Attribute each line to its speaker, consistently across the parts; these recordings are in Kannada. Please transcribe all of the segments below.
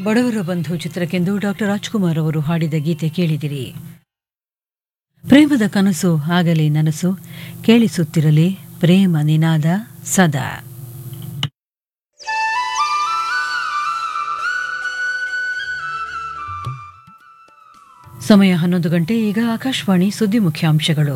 Speaker 1: ಬಡವರ ಬಂಧು ಚಿತ್ರಕ್ಕೆಂದು ಡಾಕ್ಟರ್ ರಾಜ್ಕುಮಾರ್ ಅವರು ಹಾಡಿದ ಗೀತೆ ಕೇಳಿದಿರಿ ಪ್ರೇಮದ ಕನಸು ಆಗಲಿ ನನಸು ಕೇಳಿಸುತ್ತಿರಲಿ ಪ್ರೇಮ ನಿನಾದ ಸದಾ ಸಮಯ ಹನ್ನೊಂದು ಗಂಟೆ ಈಗ ಆಕಾಶವಾಣಿ ಸುದ್ದಿ ಮುಖ್ಯಾಂಶಗಳು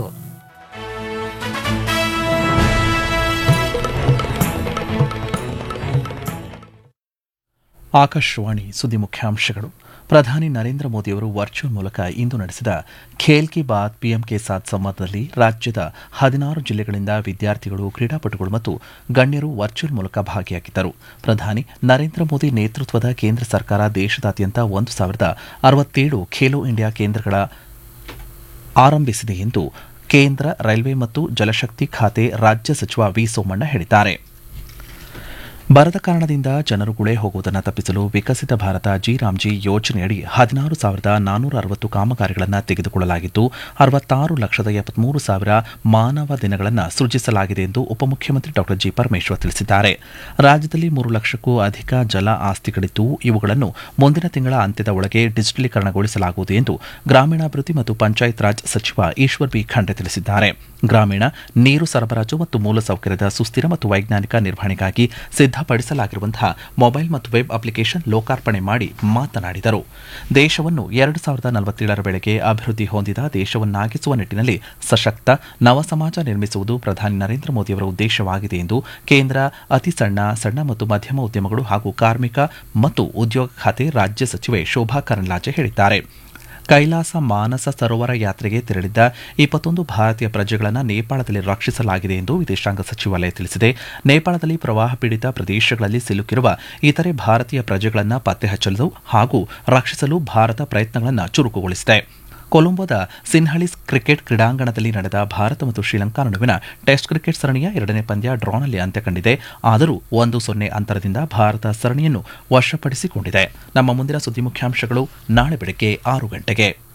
Speaker 2: ಆಕಾಶವಾಣಿ ಸುದ್ದಿ ಮುಖ್ಯಾಂಶಗಳು ಪ್ರಧಾನಿ ನರೇಂದ್ರ ಮೋದಿಯವರು ವರ್ಚುವಲ್ ಮೂಲಕ ಇಂದು ನಡೆಸಿದ ಖೇಲ್ ಕಿ ಬಾತ್ ಪಿಎಂ ಕೆ ಸಾತ್ ಸಂವಾದದಲ್ಲಿ ರಾಜ್ಯದ ಹದಿನಾರು ಜಿಲ್ಲೆಗಳಿಂದ ವಿದ್ಯಾರ್ಥಿಗಳು ಕ್ರೀಡಾಪಟುಗಳು ಮತ್ತು ಗಣ್ಯರು ವರ್ಚುವಲ್ ಮೂಲಕ ಭಾಗಿಯಾಗಿದ್ದರು ಪ್ರಧಾನಿ ನರೇಂದ್ರ ಮೋದಿ ನೇತೃತ್ವದ ಕೇಂದ್ರ ಸರ್ಕಾರ ದೇಶದಾದ್ಯಂತ ಒಂದು ಸಾವಿರದ ಅರವತ್ತೇಳು ಖೇಲೋ ಇಂಡಿಯಾ ಕೇಂದ್ರಗಳ ಆರಂಭಿಸಿದೆ ಎಂದು ಕೇಂದ್ರ ರೈಲ್ವೆ ಮತ್ತು ಜಲಶಕ್ತಿ ಖಾತೆ ರಾಜ್ಯ ಸಚಿವ ವಿ ಸೋಮಣ್ಣ ಹೇಳಿದ್ದಾರೆ ಬರದ ಕಾರಣದಿಂದ ಜನರು ಗುಳೆ ಹೋಗುವುದನ್ನು ತಪ್ಪಿಸಲು ವಿಕಸಿತ ಭಾರತ ಜಿ ರಾಮ್ಜಿ ಯೋಜನೆಯಡಿ ಹದಿನಾರು ಸಾವಿರದ ನಾನ್ನೂರ ಅರವತ್ತು ಕಾಮಗಾರಿಗಳನ್ನು ತೆಗೆದುಕೊಳ್ಳಲಾಗಿದ್ದು ಅರವತ್ತಾರು ಲಕ್ಷದ ಎಪ್ಪತ್ಮೂರು ಸಾವಿರ ಮಾನವ ದಿನಗಳನ್ನು ಸೃಜಿಸಲಾಗಿದೆ ಎಂದು ಉಪಮುಖ್ಯಮಂತ್ರಿ ಡಾ ಜಿ ಪರಮೇಶ್ವರ್ ತಿಳಿಸಿದ್ದಾರೆ ರಾಜ್ಯದಲ್ಲಿ ಮೂರು ಲಕ್ಷಕ್ಕೂ ಅಧಿಕ ಜಲ ಆಸ್ತಿಗಳಿದ್ದು ಇವುಗಳನ್ನು ಮುಂದಿನ ತಿಂಗಳ ಅಂತ್ಯದ ಒಳಗೆ ಡಿಜಿಟಲೀಕರಣಗೊಳಿಸಲಾಗುವುದು ಎಂದು ಗ್ರಾಮೀಣಾಭಿವೃದ್ಧಿ ಮತ್ತು ಪಂಚಾಯತ್ ರಾಜ್ ಸಚಿವ ಈಶ್ವರ್ ಬಿ ಖಂಡ್ರೆ ತಿಳಿಸಿದ್ದಾರೆ ಗ್ರಾಮೀಣ ನೀರು ಸರಬರಾಜು ಮತ್ತು ಮೂಲಸೌಕರ್ಯದ ಸುಸ್ಥಿರ ಮತ್ತು ವೈಜ್ಞಾನಿಕ ನಿರ್ವಹಣೆಗಾಗಿ ಸಿದ್ಧಪಡಿಸಲಾಗಿರುವಂತಹ ಮೊಬೈಲ್ ಮತ್ತು ವೆಬ್ ಅಪ್ಲಿಕೇಶನ್ ಲೋಕಾರ್ಪಣೆ ಮಾಡಿ ಮಾತನಾಡಿದರು ದೇಶವನ್ನು ಎರಡು ಸಾವಿರದ ನಲವತ್ತೇಳರ ವೇಳೆಗೆ ಅಭಿವೃದ್ಧಿ ಹೊಂದಿದ ದೇಶವನ್ನಾಗಿಸುವ ನಿಟ್ಟಿನಲ್ಲಿ ಸಶಕ್ತ ನವ ಸಮಾಜ ನಿರ್ಮಿಸುವುದು ಪ್ರಧಾನಿ ನರೇಂದ್ರ ಮೋದಿಯವರ ಉದ್ದೇಶವಾಗಿದೆ ಎಂದು ಕೇಂದ್ರ ಅತಿ ಸಣ್ಣ ಸಣ್ಣ ಮತ್ತು ಮಧ್ಯಮ ಉದ್ಯಮಗಳು ಹಾಗೂ ಕಾರ್ಮಿಕ ಮತ್ತು ಉದ್ಯೋಗ ಖಾತೆ ರಾಜ್ಯ ಸಚಿವೆ ಶೋಭಾ ಕರಂದ್ಲಾಜೆ ಹೇಳಿದ್ದಾರೆ ಕೈಲಾಸ ಮಾನಸ ಸರೋವರ ಯಾತ್ರೆಗೆ ತೆರಳಿದ್ದ ಇಪ್ಪತ್ತೊಂದು ಭಾರತೀಯ ಪ್ರಜೆಗಳನ್ನು ನೇಪಾಳದಲ್ಲಿ ರಕ್ಷಿಸಲಾಗಿದೆ ಎಂದು ವಿದೇಶಾಂಗ ಸಚಿವಾಲಯ ತಿಳಿಸಿದೆ ನೇಪಾಳದಲ್ಲಿ ಪ್ರವಾಹ ಪೀಡಿತ ಪ್ರದೇಶಗಳಲ್ಲಿ ಸಿಲುಕಿರುವ ಇತರೆ ಭಾರತೀಯ ಪ್ರಜೆಗಳನ್ನು ಪತ್ತೆ ಹಚ್ಚಲು ಹಾಗೂ ರಕ್ಷಿಸಲು ಭಾರತ ಪ್ರಯತ್ನಗಳನ್ನು ಚುರುಕುಗೊಳಿಸಿದೆ ಕೊಲಂಬೋದ ಸಿನ್ಹಳಿಸ್ ಕ್ರಿಕೆಟ್ ಕ್ರೀಡಾಂಗಣದಲ್ಲಿ ನಡೆದ ಭಾರತ ಮತ್ತು ಶ್ರೀಲಂಕಾ ನಡುವಿನ ಟೆಸ್ಟ್ ಕ್ರಿಕೆಟ್ ಸರಣಿಯ ಎರಡನೇ ಪಂದ್ಯ ಡ್ರಾನಲ್ಲಿ ಅಂತ್ಯ ಕಂಡಿದೆ ಆದರೂ ಒಂದು ಸೊನ್ನೆ ಅಂತರದಿಂದ ಭಾರತ ಸರಣಿಯನ್ನು ವಶಪಡಿಸಿಕೊಂಡಿದೆ ನಮ್ಮ ಮುಂದಿನ ಸುದ್ದಿ ಮುಖ್ಯಾಂಶಗಳು ನಾಳೆ ಬೆಳಗ್ಗೆ ಆರು ಗಂಟೆಗೆ